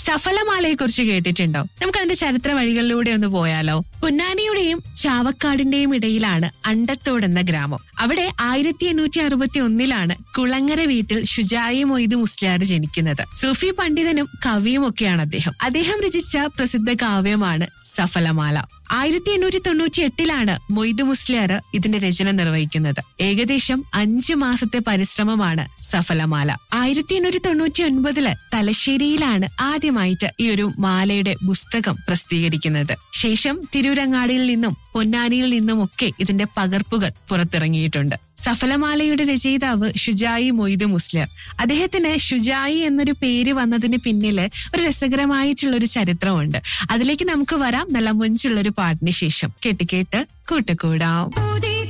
സഫലമാലയെ കുറിച്ച് കേട്ടിട്ടുണ്ടോ നമുക്ക് അതിന്റെ ചരിത്ര വഴികളിലൂടെ ഒന്ന് പോയാലോ പൊന്നാനിയുടെയും ചാവക്കാടിന്റെയും ഇടയിലാണ് അണ്ടത്തോട് എന്ന ഗ്രാമം അവിടെ ആയിരത്തി എണ്ണൂറ്റി അറുപത്തി ഒന്നിലാണ് കുളങ്ങര വീട്ടിൽ ഷുജായി മൊയ്ത് മുസ്ലിയാർ ജനിക്കുന്നത് സൂഫി പണ്ഡിതനും കവിയും ഒക്കെയാണ് അദ്ദേഹം അദ്ദേഹം രചിച്ച പ്രസിദ്ധ കാവ്യമാണ് സഫലമാല ആയിരത്തി എണ്ണൂറ്റി തൊണ്ണൂറ്റി എട്ടിലാണ് മൊയ്തു മുസ്ലിയാർ ഇതിന്റെ രചന നിർവഹിക്കുന്നത് ഏകദേശം അഞ്ചു മാസത്തെ പരിശ്രമമാണ് സഫലമാല ആയിരത്തി എണ്ണൂറ്റി തൊണ്ണൂറ്റി ഒൻപതില് തലശ്ശേരിയിലാണ് ആദ്യമായിട്ട് ഈ ഒരു മാലയുടെ പുസ്തകം പ്രസിദ്ധീകരിക്കുന്നത് ശേഷം തിരൂരങ്ങാടിയിൽ നിന്നും പൊന്നാനിയിൽ നിന്നുമൊക്കെ ഇതിന്റെ പകർപ്പുകൾ പുറത്തിറങ്ങിയിട്ടുണ്ട് സഫലമാലയുടെ രചയിതാവ് ഷുജായി മൊയ്തു മുസ്ലിർ അദ്ദേഹത്തിന് ഷുജായി എന്നൊരു പേര് വന്നതിന് പിന്നില് ഒരു രസകരമായിട്ടുള്ള ഒരു ചരിത്രമുണ്ട് അതിലേക്ക് നമുക്ക് വരാം നല്ല മുഞ്ചുള്ള ഒരു പാട്ടിന് ശേഷം കേട്ട് കേട്ട് കൂട്ടുകൂടാം